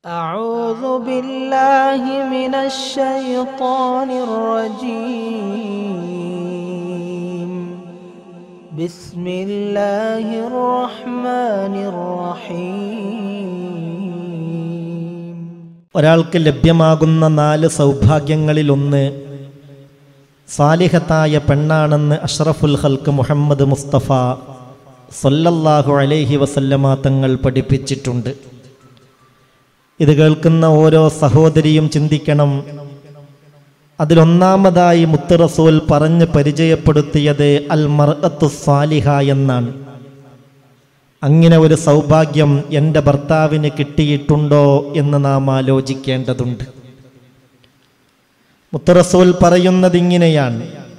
أعوذ بالله من الشيطان الرجيم بسم الله الرحمن الرحيم ഒരാൾക്ക് ലഭ്യമാകുന്ന നാല് സൗഭാഗ്യങ്ങളിലൊന്ന് സാലിഹത്തായ പെണ്ണാണെന്ന് അഷ്റഫുൽ ഹൽക്ക് മുഹമ്മദ് മുസ്തഫ സല്ലല്ലാഹു അലൈഹി വസല്ലമ തങ്ങൾ പഠിപ്പിച്ചിട്ടുണ്ട് ഇത് കേൾക്കുന്ന ഓരോ സഹോദരിയും ചിന്തിക്കണം അതിലൊന്നാമതായി മുത്ത് റസൂൽ പറഞ്ഞ് പരിചയപ്പെടുത്തിയത് അൽ മർഅത്തു സാലിഹ എന്നാണ് അങ്ങനെ ഒരു സൗഭാഗ്യം എൻ്റെ ഭർത്താവിന് കിട്ടിയിട്ടുണ്ടോ എന്ന് നാം ആലോചിക്കേണ്ടതുണ്ട് മുത്തറസൂൽ പറയുന്നത് ഇങ്ങനെയാണ്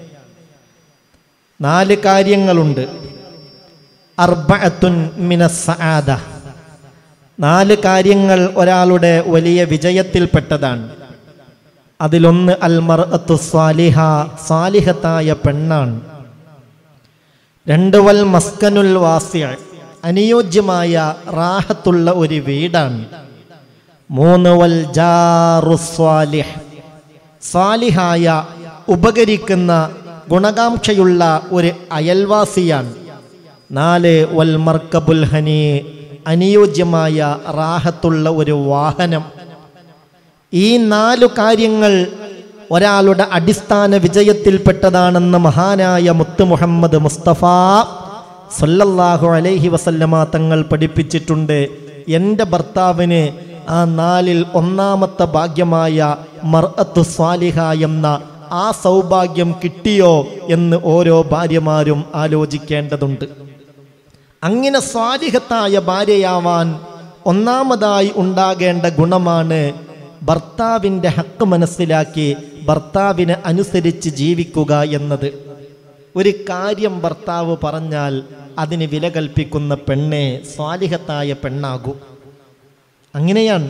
നാല് കാര്യങ്ങളുണ്ട് അർബഅത്തുൻ മിനസ്സആദ നാല് കാര്യങ്ങൾ ഒരാളുടെ വലിയ വിജയത്തിൽപ്പെട്ടതാണ് അതിലൊന്ന് അൽ മർഅത്തു സ്വാലിഹ സാലിഹത്തായ പെണ്ണാണ് രണ്ട് വൽ മസ്കനുൽ വാസിയ അനുയോജ്യമായ റാഹത്തുള്ള ഒരു വീടാണ് മൂന്ന് വൽ ജാറു സ്വാലിഹ് സാലിഹായ ഉപകരിക്കുന്ന ഗുണകാംക്ഷയുള്ള ഒരു അയൽവാസിയാണ് നാല് വൽ മർക്കബുൽ ഹനി അനുയോജ്യമായ റാഹത്തുള്ള ഒരു വാഹനം ഈ നാലു കാര്യങ്ങൾ ഒരാളുടെ അടിസ്ഥാന വിജയത്തിൽപ്പെട്ടതാണെന്ന് മഹാനായ മുത്ത് മുഹമ്മദ് മുസ്തഫ സല്ലല്ലാഹു അലൈഹി വസല്ലമ തങ്ങൾ പഠിപ്പിച്ചിട്ടുണ്ട് എൻ്റെ ഭർത്താവിന് ആ നാലിൽ ഒന്നാമത്തെ ഭാഗ്യമായ മർഅത്തു സ്വാലിഹ എന്ന ആ സൗഭാഗ്യം കിട്ടിയോ എന്ന് ഓരോ ഭാര്യമാരും ആലോചിക്കേണ്ടതുണ്ട് അങ്ങനെ സ്വാലിഹത്തായ ഭാര്യയാവാൻ ഒന്നാമതായി ഉണ്ടാകേണ്ട ഗുണമാണ് ഭർത്താവിൻ്റെ ഹക്ക് മനസ്സിലാക്കി ഭർത്താവിനെ അനുസരിച്ച് ജീവിക്കുക എന്നത് ഒരു കാര്യം ഭർത്താവ് പറഞ്ഞാൽ അതിന് വില കൽപ്പിക്കുന്ന പെണ്ണെ സ്വാലിഹത്തായ പെണ്ണാകൂ അങ്ങനെയാണ്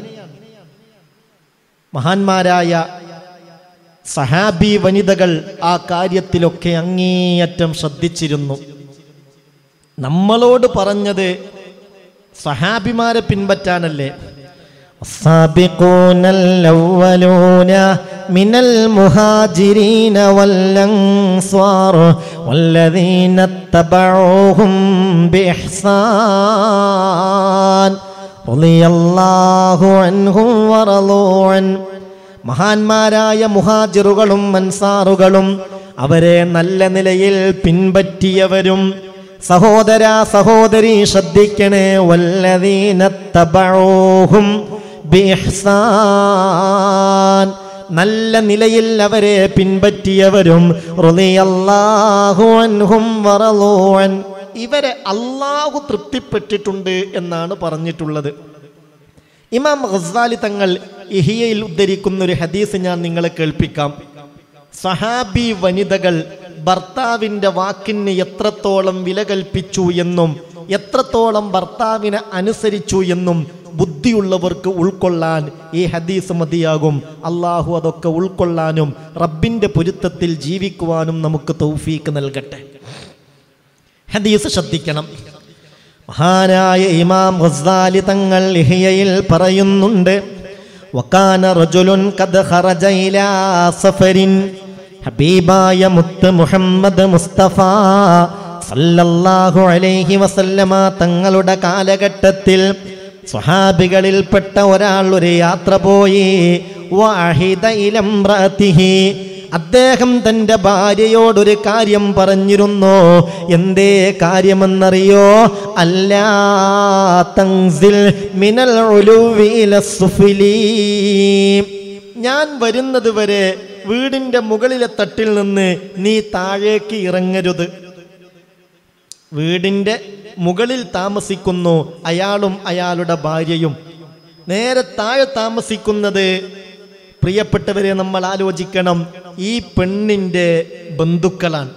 മഹാന്മാരായ സഹാബി വനിതകൾ ആ കാര്യത്തിലൊക്കെ അങ്ങേയറ്റം ശ്രദ്ധിച്ചിരുന്നു നമ്മളോട് പറഞ്ഞത് സഹാബിമാരെ പിൻപറ്റാനല്ലേ السابقون الأولون من المهاجرين والأنصار والذين اتبعوهم بإحسان رضي الله عنهم ورضوا عنه മഹാന്മാരായ മുഹാജിറുകളും മൻസാറുകളും അവരെ നല്ല നിലയിൽ പിൻപറ്റിയവരും സഹോദര സഹോദരി ശ്രദ്ധിക്കണേ വല്ലതീനത്തബഴോഹും ബിഹ്സാൻ നല്ല നിലയിൽ അവരെ പിൻപറ്റിയവരും റളിയല്ലാഹു അൻഹും വറളൂ അൻ ഇവരെ അള്ളാഹു തൃപ്തിപ്പെട്ടിട്ടുണ്ട് എന്നാണ് പറഞ്ഞിട്ടുള്ളത് ഇമാം ഖസാലി തങ്ങൾ ഇഹിയയിൽ ഉദ്ധരിക്കുന്ന ഒരു ഹദീസ് ഞാൻ നിങ്ങളെ കേൾപ്പിക്കാം സഹാബി വനിതകൾ ഭർത്താവിൻ്റെ വാക്കിന് എത്രത്തോളം വില കൽപ്പിച്ചു എന്നും എത്രത്തോളം ഭർത്താവിനെ അനുസരിച്ചു എന്നും ബുദ്ധിയുള്ളവർക്ക് ഉൾക്കൊള്ളാൻ ഈ ഹദീസ് മതിയാകും അള്ളാഹു അതൊക്കെ ഉൾക്കൊള്ളാനും റബ്ബിൻ്റെ പൊരുത്തത്തിൽ ജീവിക്കുവാനും നമുക്ക് തൗഫീക്ക് നൽകട്ടെ ഹദീസ് ശ്രദ്ധിക്കണം മഹാനായ ഇമാം ഖസാലി തങ്ങൾ ഇഹിയയിൽ പറയുന്നുണ്ട് വക്കാന റജുലുൻ ഖദ് ഖറജ ഇലാ സഫരിൻ ഹബീബായ മുത്ത് മുഹമ്മദ് മുസ്തഫ സല്ലല്ലാഹു അലൈഹി വസല്ലമ തങ്ങളുടെ കാലഘട്ടത്തിൽ സ്വഹാബികളിൽപ്പെട്ട ഒരാൾ ഒരു യാത്ര പോയി വാഹിദ ഇലംറതിഹി അദ്ദേഹം തൻ്റെ ഭാര്യയോടൊരു കാര്യം പറഞ്ഞിരുന്നു എന്തേ കാര്യമെന്നറിയോ അല്ലാ തങ്സിൽ മിനൽ ഉലുവി ഇല സുഫിലി ഞാൻ വരുന്നത് വരെ വീടിൻ്റെ മുകളിലെ തട്ടിൽ നിന്ന് നീ താഴേക്ക് ഇറങ്ങരുത് വീടിൻ്റെ മുകളിൽ താമസിക്കുന്നു അയാളും അയാളുടെ ഭാര്യയും നേരെ താഴെ താമസിക്കുന്നത് പ്രിയപ്പെട്ടവരെ നമ്മൾ ആലോചിക്കണം ഈ പെണ്ണിൻ്റെ ബന്ധുക്കളാണ്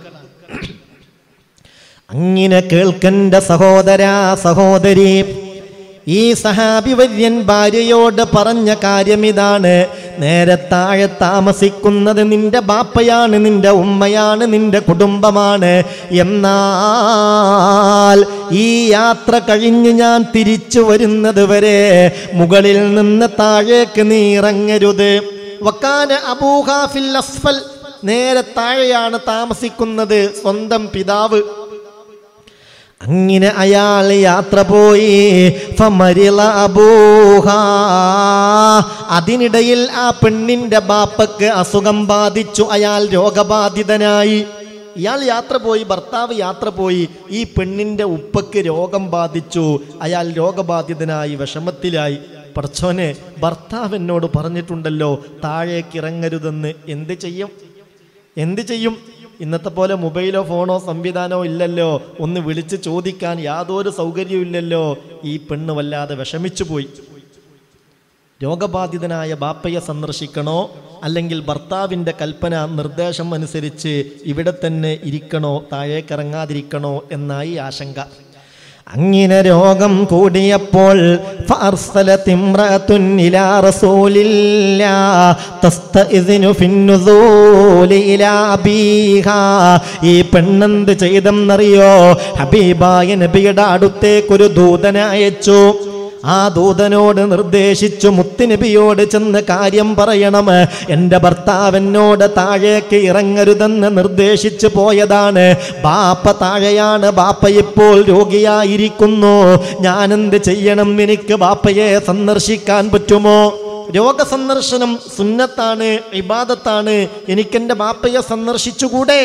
അങ്ങനെ കേൾക്കണ്ട സഹോദര സഹോദരി ഈ സഹാബി വര്യൻ ഭാര്യയോട് പറഞ്ഞ കാര്യം ഇതാണ് നേരെ താഴെ താമസിക്കുന്നത് നിന്റെ ബാപ്പയാണ് നിന്റെ ഉമ്മയാണ് നിന്റെ കുടുംബമാണ് എന്നാൽ ഈ യാത്ര കഴിഞ്ഞ് ഞാൻ തിരിച്ചു വരുന്നത് വരെ മുകളിൽ നിന്ന് താഴേക്ക് നീ ഇറങ്ങരുത് വക്കാന അബൂഹാഫിൽ അസ്ഫൽ നേരെ താഴെയാണ് താമസിക്കുന്നത് സ്വന്തം പിതാവ് അങ്ങനെ അയാൾ യാത്ര പോയി ഫമരിള അബൂഹ അതിനിടയിൽ ആ പെണ്ണിന്റെ ബാപ്പക്ക് അസുഖം ബാധിച്ചു അയാൾ രോഗബാധിതനായി ഇയാൾ യാത്ര പോയി ഭർത്താവ് യാത്ര പോയി ഈ പെണ്ണിന്റെ ഉപ്പക്ക് രോഗം ബാധിച്ചു അയാൾ രോഗബാധിതനായി വിഷമത്തിലായി പടച്ചോനെ ഭർത്താവ് എന്നോട് പറഞ്ഞിട്ടുണ്ടല്ലോ താഴേക്ക് ഇറങ്ങരുതെന്ന് എന്ത് ചെയ്യും എന്ത് ചെയ്യും ഇന്നത്തെ പോലെ മൊബൈലോ ഫോണോ സംവിധാനമോ ഇല്ലല്ലോ ഒന്ന് വിളിച്ച് ചോദിക്കാൻ യാതൊരു സൗകര്യവും ഇല്ലല്ലോ ഈ പെണ്ണ് വല്ലാതെ വിഷമിച്ചു പോയി രോഗബാധിതനായ ബാപ്പയെ സന്ദർശിക്കണോ അല്ലെങ്കിൽ ഭർത്താവിൻ്റെ കൽപ്പന നിർദ്ദേശം അനുസരിച്ച് ഇവിടെ തന്നെ ഇരിക്കണോ താഴേക്കിറങ്ങാതിരിക്കണോ എന്നായി ആശങ്ക അങ്ങനെ രോഗം കൂടിയപ്പോൾ ഫഅർസലത് ഇമ്രഅത്തുൻ ഇലാ റസൂലില്ലാ തസ്തഇദ്നു ഫിന്നുസൂലി ഇലാ അബീഹാ ഈ പെണ്ണെന്ത് ചെയ്തെന്നറിയോ ഹബീബായ നബിയുടെ അടുത്തേക്കൊരു ദൂതനെ അയച്ചു ആ ദൂതനോട് നിർദ്ദേശിച്ചു മുത്തുനബിയോട് ചെന്ന് കാര്യം പറയണം എൻ്റെ ഭർത്താവിനോട് താഴേക്ക് ഇറങ്ങരുതെന്ന് നിർദ്ദേശിച്ചു പോയതാണ് ബാപ്പ താഴെയാണ് ബാപ്പ ഇപ്പോൾ രോഗിയായിരിക്കുന്നു ഞാനെന്ത് ചെയ്യണം എനിക്ക് ബാപ്പയെ സന്ദർശിക്കാൻ പറ്റുമോ രോഗസന്ദർശനം സുന്നത്താണ് ഇബാദത്താണ് എനിക്കെൻ്റെ ബാപ്പയെ സന്ദർശിച്ചുകൂടെ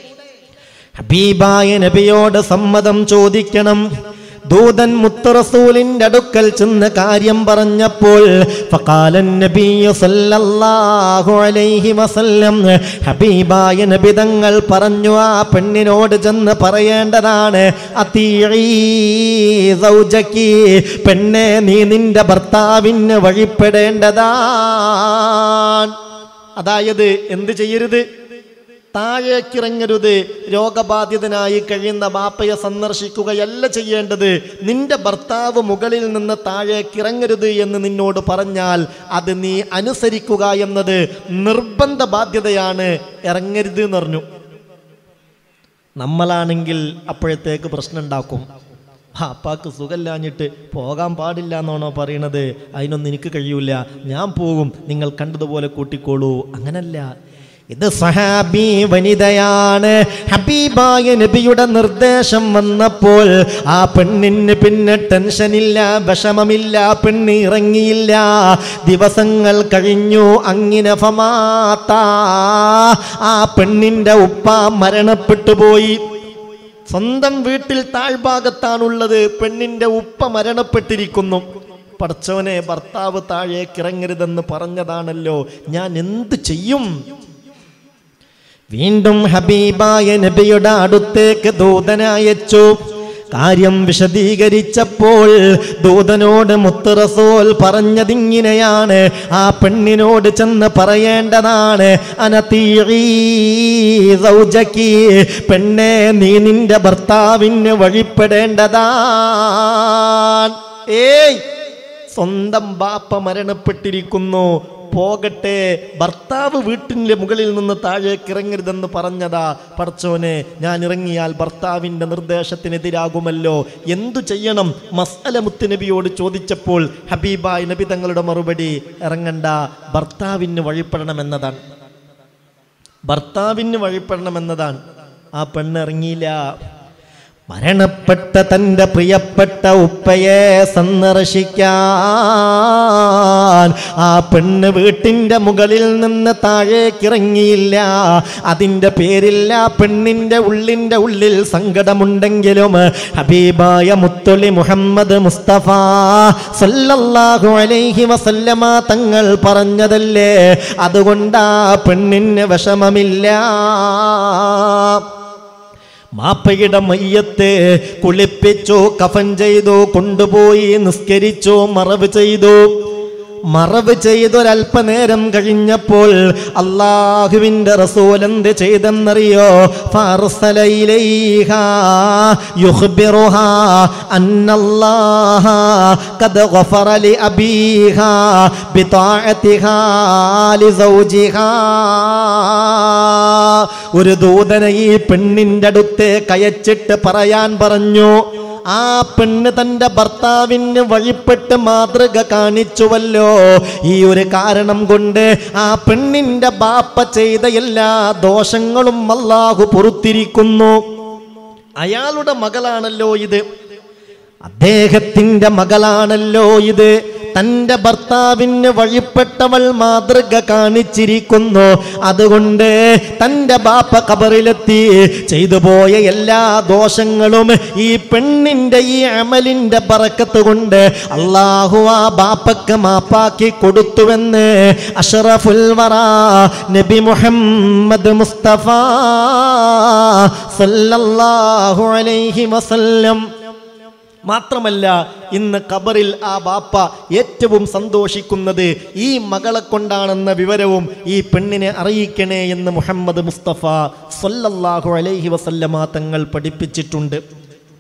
ഹബീബായ നബിയോട് സമ്മതം ചോദിക്കണം ദൂതൻ മുത്തറസൂലിന്റെ അടുക്കൽ ചെന്ന് കാര്യം പറഞ്ഞപ്പോൾ ഫഖാലൻ നബിയ്യു സല്ലല്ലാഹു അലൈഹി വസല്ലം ഹബീബായ നബി തങ്ങൾ പറഞ്ഞു ആ പെണ്ണിനോട് ചെന്ന് പറയേണ്ടതാണ് അതീഈ സൗജക്കി പെണ്ണെ നീ നിന്റെ ഭർത്താവിന് വഴിപ്പെടേണ്ടതാണ് അതായത് എന്ത് ചെയ്യരുത് താഴേക്കിറങ്ങരുത് രോഗബാധിതനായി കഴിയുന്ന ബാപ്പയെ സന്ദർശിക്കുകയല്ല ചെയ്യേണ്ടത് നിന്റെ ഭർത്താവ് മുകളിൽ നിന്ന് താഴേക്കിറങ്ങരുത് എന്ന് നിന്നോട് പറഞ്ഞാൽ അത് നീ അനുസരിക്കുക എന്നത് നിർബന്ധ ബാധ്യതയാണ് ഇറങ്ങരുത് എന്ന് പറഞ്ഞു നമ്മളാണെങ്കിൽ അപ്പോഴത്തേക്ക് പ്രശ്നം ഉണ്ടാക്കും അപ്പാക്ക് സുഖമില്ലാഞ്ഞിട്ട് പോകാൻ പാടില്ല എന്നാണോ പറയണത് അതിനൊന്നും എനിക്ക് കഴിയൂല ഞാൻ പോകും നിങ്ങൾ കണ്ടതുപോലെ കൂട്ടിക്കോളൂ അങ്ങനല്ല ഇത് സഹാബി വനിതയാണ് ഹബീബായ നബിയുടെ നിർദ്ദേശം വന്നപ്പോൾ ആ പെണ്ണിന് പിന്നെ ടെൻഷനില്ല വിഷമമില്ല പെണ്ണ് ഇറങ്ങിയില്ല ദിവസങ്ങൾ കഴിഞ്ഞു അങ്ങനെ ഫമാത്ത ആ പെണ്ണിന്റെ ഉപ്പ മരണപ്പെട്ടു പോയി സ്വന്തം വീട്ടിൽ താഴ്ഭാഗത്താണുള്ളത് പെണ്ണിന്റെ ഉപ്പ മരണപ്പെട്ടിരിക്കുന്നു പടച്ചവനെ ഭർത്താവ് താഴേക്ക് ഇറങ്ങരുതെന്ന് പറഞ്ഞതാണല്ലോ ഞാൻ എന്ത് ചെയ്യും വീണ്ടും ഹബീബായ നബിയുടെ അടുത്തേക്ക് ദൂതനയച്ചു കാര്യം വിശദീകരിച്ചപ്പോൾ ദൂതനോട് മുത്തുറസോൽ പറഞ്ഞതിങ്ങനെയാണ് ആ പെണ്ണിനോട് ചെന്ന് പറയേണ്ടതാണ് അനതീഴീ സൗജക്കി പെണ്ണെ നീ നിന്റെ ഭർത്താവിന് വഴിപ്പെടേണ്ടതാണ് ഏയ് സ്വന്തം ബാപ്പ മരണപ്പെട്ടിരിക്കുന്നു പോകട്ടെ ഭർത്താവ് വീട്ടിൻ്റെ മുകളിൽ നിന്ന് താഴേക്ക് ഇറങ്ങരുതെന്ന് പറഞ്ഞതാ പടച്ചോനെ ഞാൻ ഇറങ്ങിയാൽ ഭർത്താവിൻ്റെ നിർദ്ദേശത്തിനെതിരാകുമല്ലോ എന്തു ചെയ്യണം മസ്അല മുത്തുനബിയോട് ചോദിച്ചപ്പോൾ ഹബീബായ് നബി തങ്ങളുടെ മറുപടി ഇറങ്ങണ്ട ഭർത്താവിന് വഴിപ്പെടണമെന്നതാണ് ഭർത്താവിന് വഴിപ്പെടണമെന്നതാണ് ആ പെണ്ണ് ഇറങ്ങിയില്ല മരണപ്പെട്ട തൻ്റെ പ്രിയപ്പെട്ട ഉപ്പയെ സന്ദർശിക്കാൻ ആ പെണ്ണ് വീട്ടിൻ്റെ മുകളിൽ നിന്ന് താഴേക്കിറങ്ങിയില്ല അതിൻ്റെ പേരിൽ ആ പെണ്ണിൻ്റെ ഉള്ളിൻ്റെ ഉള്ളിൽ സങ്കടമുണ്ടെങ്കിലും ഹബീബായ മുത്തൊളി മുഹമ്മദ് മുസ്തഫ സല്ലല്ലാഹു അലൈഹി വസല്ലമ തങ്ങൾ പറഞ്ഞതല്ലേ അതുകൊണ്ട് ആ പെണ്ണിന് വിഷമമില്ല മാപ്പയുടെ മയ്യത്ത് കുളിപ്പിച്ചു കഫൻ ചെയ്തു കൊണ്ടുപോയി നിസ്കരിച്ചു മറവ് ചെയ്തു മറവ് ചെയ്തൊരല്പനേരം കഴിഞ്ഞപ്പോൾ അള്ളാഹുവിന്റെ റസൂൽ എന്ത് ചെയ്തെന്നറിയോ ഫാർസലയിലേഹാ യുഖ്ബിറുഹാ അന്നല്ലാഹ ഖദ് ഗഫറ ലി അബീഹാ ബിതാഅതിഹാ ലിസൗജിഹാ ഒരു ദൂതനെ ഈ പെണ്ണിന്റെ അടുത്ത് കയച്ചിട്ട് പറയാൻ പറഞ്ഞു ആ പെണ്ണ് തന്റെ ഭർത്താവിന് വഴിപ്പെട്ട് മാതൃക കാണിച്ചുവല്ലോ ഈ ഒരു കാരണം കൊണ്ട് ആ പെണ്ണിന്റെ ബാപ്പ ചെയ്ത എല്ലാ ദോഷങ്ങളും അല്ലാഹു പൊറത്തിരിക്കുന്നു അയാളുടെ മകളാണല്ലോ ഇത് അദ്ദേഹത്തിന്റെ മകളാണല്ലോ ഇത് തന്റെ ഭർത്താവിന് വഴിപ്പെട്ടവൾ മാതൃക കാണിച്ചിരിക്കുന്നു അതുകൊണ്ട് തന്റെ ബാപ്പ കബറിലെത്തി ചെയ്തു പോയ എല്ലാ ദോഷങ്ങളും ഈ പെണ്ണിന്റെ ഈ അമലിന്റെ പറക്കത്ത് കൊണ്ട് അള്ളാഹു ആ ബാപ്പക്ക് മാപ്പാക്കി കൊടുത്തുവെന്ന് അഷറഫുൽ വറ നബി മുഹമ്മദ് മുസ്തഫ സല്ലല്ലാഹു അലൈഹി വസല്ലം മാത്രമല്ല ഇന്ന് ഖബറിൽ ആ ബാപ്പ ഏറ്റവും സന്തോഷിക്കുന്നത് ഈ മകളെ കൊണ്ടാണെന്ന വിവരവും ഈ പെണ്ണിനെ അറിയിക്കണേ എന്ന് മുഹമ്മദ് മുസ്തഫ സല്ലല്ലാഹു അലൈഹി വസല്ലമ തങ്ങൾ പഠിപ്പിച്ചിട്ടുണ്ട്